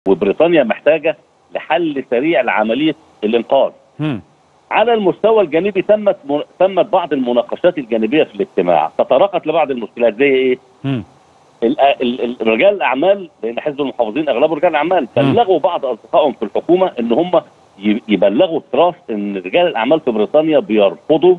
وبريطانيا محتاجه لحل سريع لعمليه الانقاذ مم. على المستوى الجانبي تمت تمت بعض المناقشات الجانبيه في الاجتماع تطرقت لبعض المشكلات زي ايه مم. ال- ال- ال- رجال الاعمال لان حزب المحافظين اغلبه رجال اعمال بلغوا بعض اصدقائهم في الحكومه ان هم ي- يبلغوا التراست ان رجال الاعمال في بريطانيا بيرفضوا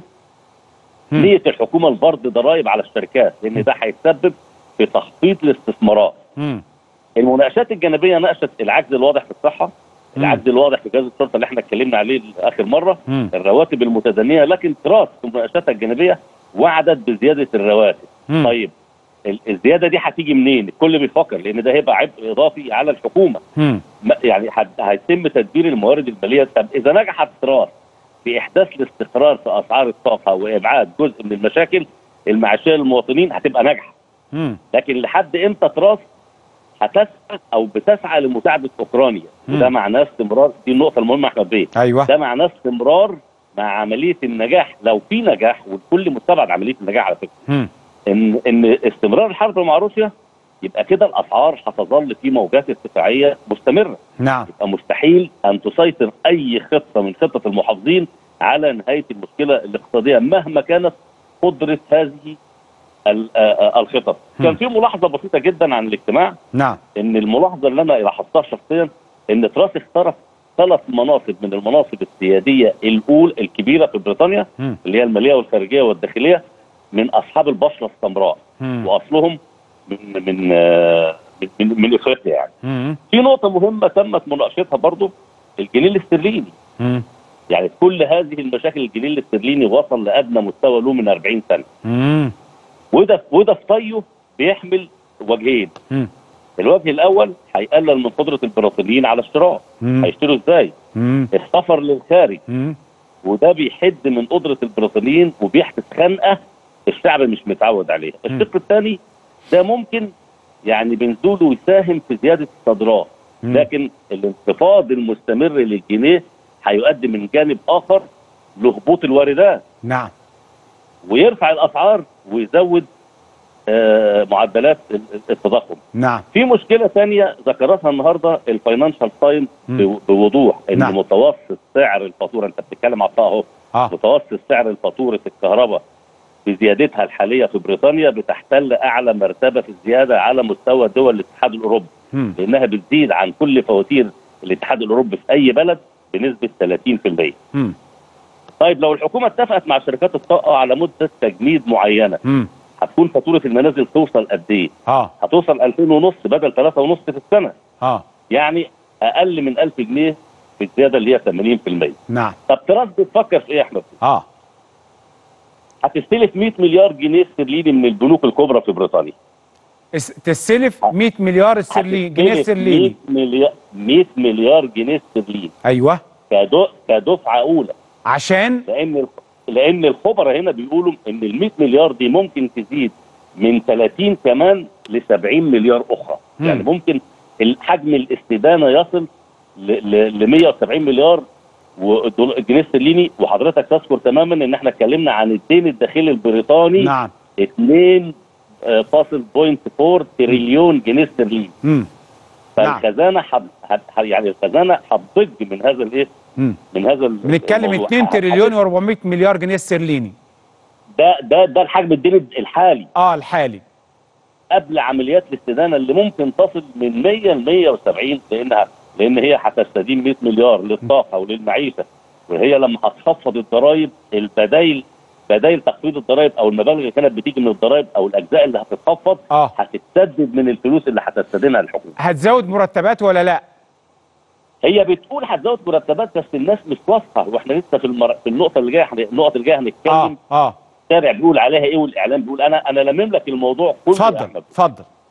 مم. نيه الحكومه لفرض ضرائب على الشركات لان ده هيتسبب في تخفيض الاستثمارات. مم. المناقشات الجانبيه ناقشت العجز الواضح في الصحه، العجز الواضح في جهاز الشرطه اللي احنا اتكلمنا عليه اخر مره، مم. الرواتب المتدنيه لكن تراست في مناقشاتها الجانبيه وعدت بزياده الرواتب. مم. طيب ال- الزياده دي هتيجي منين؟ الكل بيفكر لان ده هيبقى عبء اضافي على الحكومه. مم. ما- يعني هت- هيتم تدبير الموارد الماليه طب اذا نجحت تراث في احداث الاستقرار في اسعار الطاقه وابعاد جزء من المشاكل المعيشيه للمواطنين هتبقى ناجحه مم. لكن لحد امتى تراث هتسعى او بتسعى لمساعده اوكرانيا مم. وده معناه استمرار دي النقطه المهمه احمد بيه ايوه ده معناه استمرار مع عمليه النجاح لو في نجاح والكل مستبعد عمليه النجاح على فكره مم. ان ان استمرار الحرب مع روسيا يبقى كده الاسعار هتظل في موجات ارتفاعيه مستمره نعم يبقى مستحيل ان تسيطر اي خطه من خطط المحافظين على نهايه المشكله الاقتصاديه مهما كانت قدره هذه ال- آه، آه، الخطط. هم. كان في ملاحظه بسيطه جدا عن الاجتماع نعم ان الملاحظه اللي انا لاحظتها شخصيا ان تراث اخترف ثلاث مناصب من المناصب السياديه الاولى الكبيره في بريطانيا مم. اللي هي الماليه والخارجيه والداخليه من اصحاب البشره السمراء مم. واصلهم من من آه، من, من, من افريقيا يعني. مم. في نقطة مهمة تمت مناقشتها برضو الجنيه الاسترليني مم. يعني كل هذه المشاكل الجنيه الاسترليني وصل لأدنى مستوى له من 40 سنة مم. وده وده في طيه بيحمل وجهين مم. الوجه الأول هيقلل من قدرة البريطانيين على الشراء مم. هيشتروا ازاي؟ مم. السفر للخارج مم. وده بيحد من قدرة البريطانيين وبيحدث خنقة الشعب مش متعود عليها الشق الثاني ده ممكن يعني بنزوله يساهم في زيادة الصادرات مم. لكن الانخفاض المستمر للجنيه هيؤدي من جانب اخر لهبوط الواردات نعم ويرفع الاسعار ويزود آه، معدلات ال- ال- التضخم. نعم في مشكله ثانيه ذكرتها النهارده الفاينانشال تايمز مم. بو- بوضوح ان نعم. متوسط سعر الفاتوره انت بتتكلم على الطاقه اهو اه متوسط سعر فاتوره الكهرباء بزيادتها الحاليه في بريطانيا بتحتل اعلى مرتبه في الزياده على مستوى دول الاتحاد الاوروبي مم. لانها بتزيد عن كل فواتير الاتحاد الاوروبي في اي بلد بنسبه 30%. مم. طيب لو الحكومه اتفقت مع شركات الطاقه على مده تجميد معينه مم. هتكون فاتوره المنازل توصل قد ايه؟ اه هتوصل 2000 ونص بدل 3 ونص في السنه اه يعني اقل من 1000 جنيه في الزياده اللي هي 80%. نعم طب تراس بتفكر في ايه يا احمد؟ اه هتستلف 100 مليار جنيه استرليني من البنوك الكبرى في بريطانيا. اس- تستلف 100 مليار استرليني جنيه هتستلف استرليني 100 مليار 100 مليار جنيه استرليني ايوه كدو- كدفعه اولى عشان لان الخ- لان الخبراء هنا بيقولوا ان ال 100 مليار دي ممكن تزيد من 30 كمان ل 70 مليار اخرى مم. يعني ممكن حجم الاستدانه يصل ل 170 مليار والدول- الجنيه الاسترليني وحضرتك تذكر تماما ان احنا اتكلمنا عن الدين الداخلي البريطاني نعم 2.4 تريليون جنيه استرليني مم. نعم. فالخزانه حب حب يعني الخزانه هتضج من هذا الايه مم. من هذا ال- بنتكلم الموضوع. 2 تريليون و400 مليار جنيه استرليني ده ده ده الحجم الدين الحالي اه الحالي قبل عمليات الاستدانه اللي ممكن تصل من 100 ل 170 لانها لان هي هتستدين 100 مليار للطاقه وللمعيشه وهي لما هتخفض الضرائب البدايل بدايل تخفيض الضرائب او المبالغ اللي كانت بتيجي من الضرائب او الاجزاء اللي هتتخفض اه هتتسدد من الفلوس اللي هتستدينها الحكومه. هتزود مرتبات ولا لا هي بتقول هتزود مرتبات بس الناس مش واثقه واحنا لسه في المر... في النقطه اللي جايه هن- النقطه اللي جايه هنتكلم اه اه الشارع بيقول عليها ايه والاعلام بيقول انا انا لمم لك الموضوع كله يا اتفضل أحمد. اتفضل